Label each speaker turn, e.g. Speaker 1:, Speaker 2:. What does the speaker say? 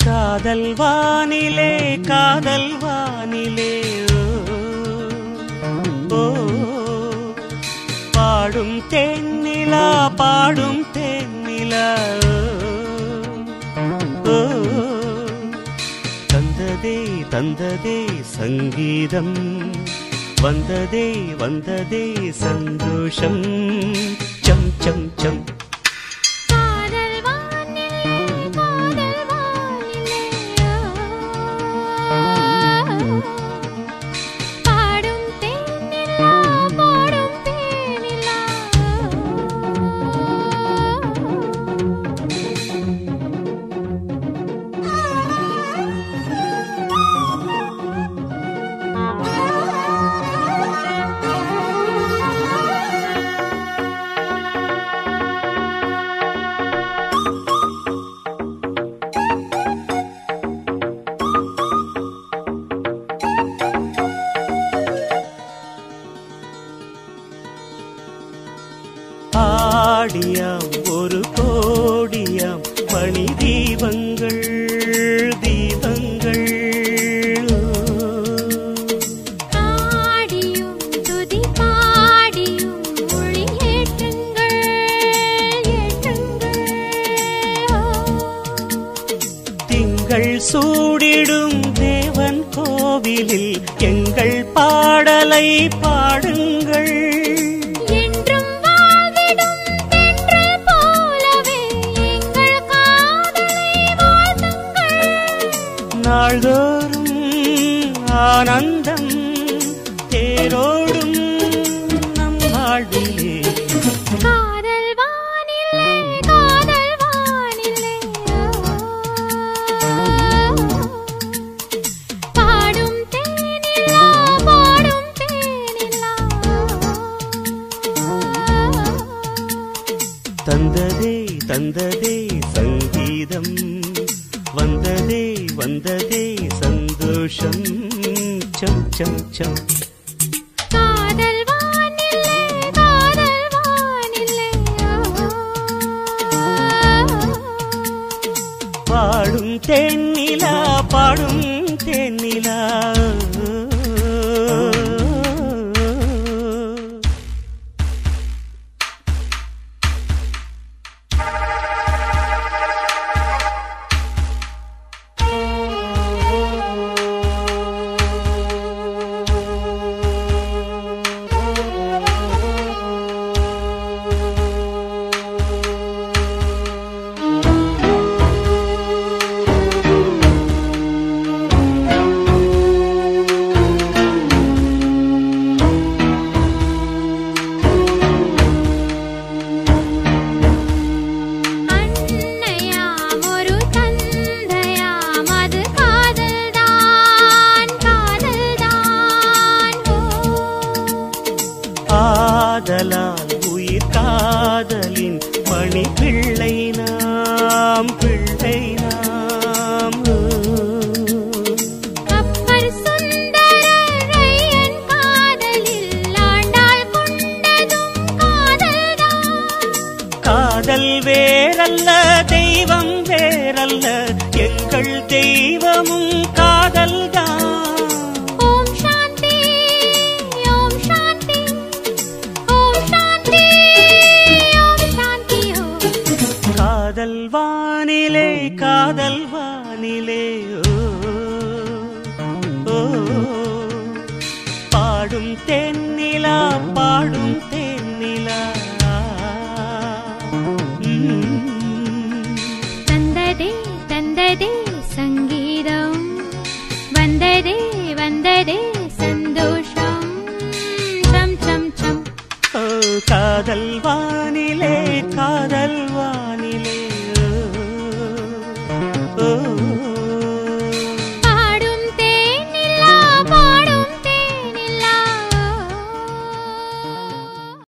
Speaker 1: காதல் வானிலே காதல் வானிலே ஓ, ஓ பாடும் தென்னிலா பாடும் தென்னிலா ஓ, ஓ தந்ததே தந்ததே சங்கீதம் வந்ததே வந்ததே சந்தோஷம் சம் சம் சம்
Speaker 2: காதல் வானிலே காதல் வானிலே பாடும் தேனிலா பாடும் தேனிலா
Speaker 1: ஆடியாம் ஒரு கோடியாம் மணி தீபங்கள் தீபங்கள்
Speaker 2: ஆடியும் துதி பாடியும் மொழி ஏற்றுங்கள் ஏற்றுங்கள்
Speaker 1: திங்கள் சூடிடும் தேவன் கோவிலில் எங்கள் பாடலை பாடுங்கள்
Speaker 2: என்றும் வாழ்ந்திடும் தென்றல் போலவே எங்கள் காதலை வாழ்த்துங்கள்
Speaker 1: நாள்தோறும் ஆனந்தம் தேரோடும் நம் வாழ்விலே
Speaker 2: காதல் வானிலே காதல் வானிலே பாடும் தேனிலா பாடும் தேனிலா
Speaker 1: தந்ததே தந்ததே சங்கீதம் வந்ததே வந்ததே சந்தோஷம் சம் சம் சம்
Speaker 2: காதல் வானிலே காதல் வானிலே
Speaker 1: பாடும் தென்னிலா பாடும் தென்னிலா
Speaker 2: அன்னையாம் ஒரு தந்தையாம் அது காதல்தான் காதல்தான் ஓ
Speaker 1: ஆதலால் உயிர் காதலின் மணி பிள்ளை நாம் பிள்ளை நாம்
Speaker 2: அப்பர் சுந்தரரையன் காதலில் ஆண்டாள் கொண்டதும் காதல்தான்
Speaker 1: காதல் வேறல்ல தெய்வம் வேறல்ல எங்கள் தெய்வமும் காதல்தான்
Speaker 2: ஓம் சாந்தி ஓம் சாந்தி ஓம் சாந்தி ஓம் சாந்தி ஓம்
Speaker 1: காதல் வானிலே காதல் வானிலே ஓ, ஓ, பாடும் தென்னிலா பாடும் தென்னிலா ம்.
Speaker 2: தந்ததே தந்ததே சங்கீதம் வந்ததே வந்ததே சந்தோஷம்